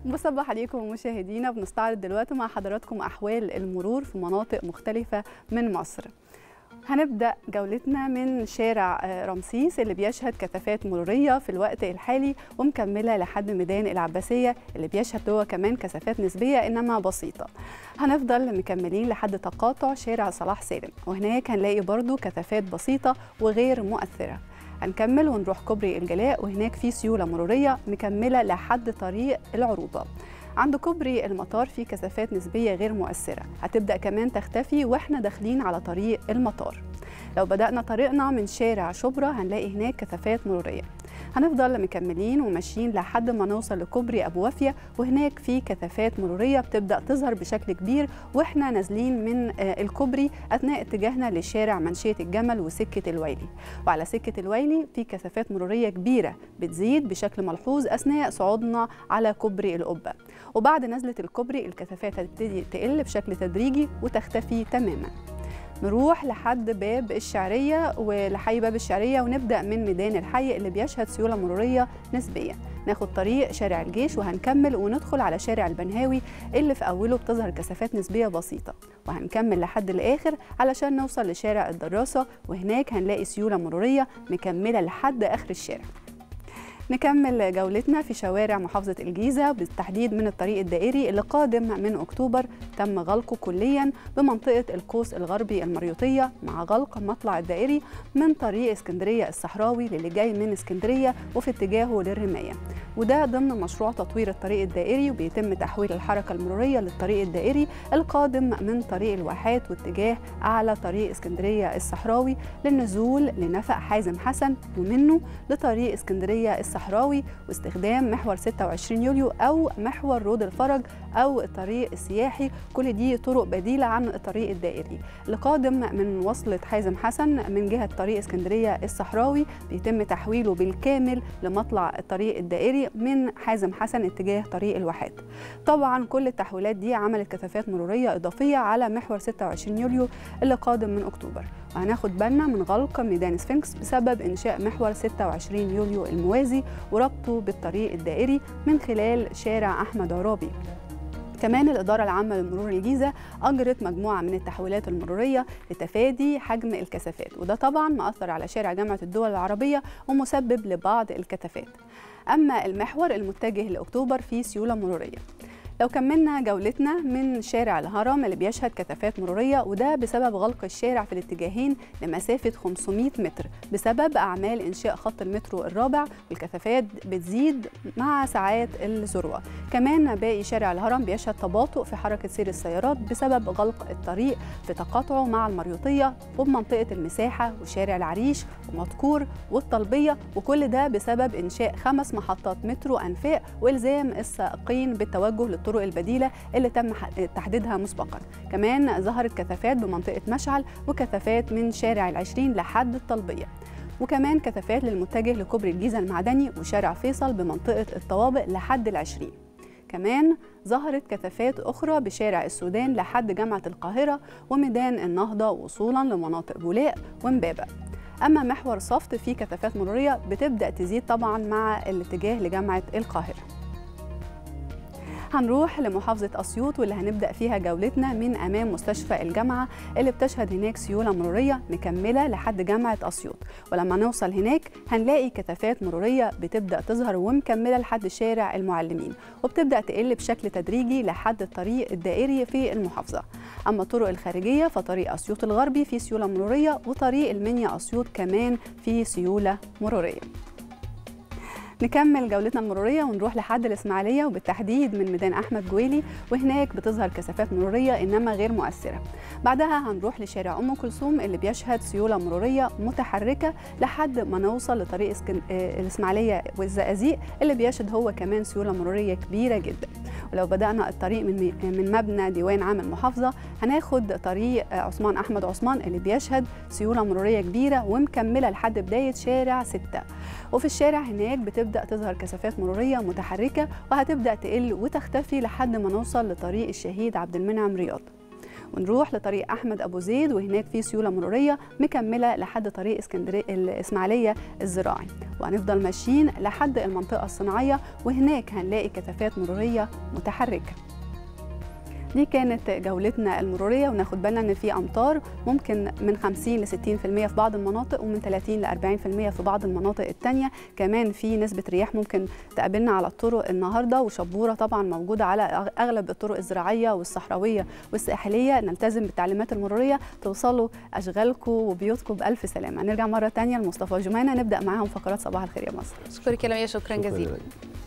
بصبح عليكم مشاهدينا بنستعرض دلوقتي مع حضراتكم أحوال المرور في مناطق مختلفة من مصر هنبدأ جولتنا من شارع رمسيس اللي بيشهد كثافات مرورية في الوقت الحالي ومكملة لحد ميدان العباسية اللي بيشهد هو كمان كثافات نسبية إنما بسيطة هنفضل مكملين لحد تقاطع شارع صلاح سالم وهناك هنلاقي برضو كثافات بسيطة وغير مؤثرة هنكمل ونروح كوبري الجلاء وهناك في سيولة مرورية مكملة لحد طريق العروبة عند كوبري المطار في كثافات نسبية غير مؤثرة هتبدأ كمان تختفي واحنا داخلين على طريق المطار لو بدأنا طريقنا من شارع شبرا هنلاقي هناك كثافات مرورية هنفضل مكملين وماشيين لحد ما نوصل لكوبري ابو وافيه وهناك في كثافات مروريه بتبدا تظهر بشكل كبير واحنا نازلين من الكوبري اثناء اتجاهنا لشارع منشيه الجمل وسكه الويلي وعلى سكه الويلي في كثافات مروريه كبيره بتزيد بشكل ملحوظ اثناء صعودنا على كوبري القبه وبعد نزله الكوبري الكثافات هتبتدي تقل بشكل تدريجي وتختفي تماما نروح لحد باب الشعرية ولحي باب الشعرية ونبدأ من ميدان الحي اللي بيشهد سيولة مرورية نسبية ناخد طريق شارع الجيش وهنكمل وندخل على شارع البنهاوي اللي في أوله بتظهر كثافات نسبية بسيطة وهنكمل لحد الآخر علشان نوصل لشارع الدراسة وهناك هنلاقي سيولة مرورية مكملة لحد آخر الشارع نكمل جولتنا في شوارع محافظة الجيزة بالتحديد من الطريق الدائري اللي قادم من أكتوبر تم غلقه كليا بمنطقة القوس الغربي المريوطية مع غلق مطلع الدائري من طريق اسكندرية الصحراوي للي جاي من اسكندرية وفي اتجاهه للرماية وده ضمن مشروع تطوير الطريق الدائري وبيتم تحويل الحركة المرورية للطريق الدائري القادم من طريق الواحات واتجاه أعلى طريق اسكندرية الصحراوي للنزول لنفق حازم حسن ومنه لطريق اسكندرية الصحراوي الصحراوي واستخدام محور 26 يوليو أو محور رود الفرج أو الطريق السياحي كل دي طرق بديلة عن الطريق الدائري القادم من وصلة حازم حسن من جهة طريق اسكندرية الصحراوي بيتم تحويله بالكامل لمطلع الطريق الدائري من حازم حسن اتجاه طريق الواحات طبعا كل التحويلات دي عملت كثافات مرورية إضافية على محور 26 يوليو اللي قادم من أكتوبر وهناخد بالنا من غلق ميدان سفنكس بسبب إنشاء محور 26 يوليو الموازي وربطه بالطريق الدائري من خلال شارع أحمد عرابي كمان الإدارة العامة لمرور الجيزة أجرت مجموعة من التحويلات المرورية لتفادي حجم الكثافات وده طبعا مأثر على شارع جامعة الدول العربية ومسبب لبعض الكثافات أما المحور المتجه لأكتوبر فيه سيولة مرورية لو كملنا جولتنا من شارع الهرم اللي بيشهد كثافات مرورية وده بسبب غلق الشارع في الاتجاهين لمسافة 500 متر بسبب أعمال إنشاء خط المترو الرابع والكثافات بتزيد مع ساعات الذروة كمان باقي شارع الهرم بيشهد تباطؤ في حركة سير السيارات بسبب غلق الطريق في تقاطعه مع المريوطية وبمنطقة المساحة وشارع العريش ومدكور والطلبية وكل ده بسبب إنشاء خمس محطات مترو أنفاق وإلزام السائقين بالتوجه للطرق الطرق البديلة اللي تم تحديدها مسبقا كمان ظهرت كثافات بمنطقة مشعل وكثافات من شارع العشرين لحد الطلبية وكمان كثافات للمتجه لكوبري الجيزة المعدني وشارع فيصل بمنطقة الطوابق لحد العشرين كمان ظهرت كثافات أخرى بشارع السودان لحد جامعة القاهرة وميدان النهضة وصولا لمناطق بولاق ومبابة أما محور صفت فيه كثافات مرورية بتبدأ تزيد طبعا مع الاتجاه لجامعة القاهرة هنروح لمحافظة أسيوط واللي هنبدأ فيها جولتنا من أمام مستشفى الجامعة اللي بتشهد هناك سيولة مرورية مكملة لحد جامعة أسيوط ولما نوصل هناك هنلاقي كثافات مرورية بتبدأ تظهر ومكملة لحد شارع المعلمين وبتبدأ تقل بشكل تدريجي لحد الطريق الدائري في المحافظة أما الطرق الخارجية فطريق أسيوط الغربي فيه سيولة مرورية وطريق المنيا أسيوط كمان فيه سيولة مرورية نكمل جولتنا المروريه ونروح لحد الاسماعيليه وبالتحديد من ميدان احمد جويلي وهناك بتظهر كثافات مروريه انما غير مؤثره بعدها هنروح لشارع ام كلثوم اللي بيشهد سيوله مروريه متحركه لحد ما نوصل لطريق اسكن... الاسماعيليه والزقازيق اللي بيشهد هو كمان سيوله مروريه كبيره جدا ولو بدانا الطريق من من مبنى ديوان عام المحافظه هناخد طريق عثمان احمد عثمان اللي بيشهد سيوله مروريه كبيره ومكمله لحد بدايه شارع 6 وفي الشارع هناك بتبدا تظهر كثافات مروريه متحركه وهتبدا تقل وتختفي لحد ما نوصل لطريق الشهيد عبد المنعم رياض ونروح لطريق احمد ابو زيد وهناك في سيوله مروريه مكمله لحد طريق اسكندريه الاسماعيليه الزراعي وهنفضل ماشيين لحد المنطقه الصناعيه وهناك هنلاقي كثافات مروريه متحركه دي كانت جولتنا المرورية وناخد بالنا ان في امطار ممكن من 50 ل 60% في بعض المناطق ومن 30 ل 40% في بعض المناطق التانية كمان في نسبة رياح ممكن تقابلنا على الطرق النهاردة وشبورة طبعا موجودة على اغلب الطرق الزراعية والصحراوية والساحلية نلتزم بالتعليمات المرورية توصلوا اشغالكم وبيوتكم بألف سلامة نرجع مرة تانية لمصطفى جمانة نبدأ معاهم فقرات صباح الخير يا مصر اشكرك يا لميا شكرا, شكرا جزيلا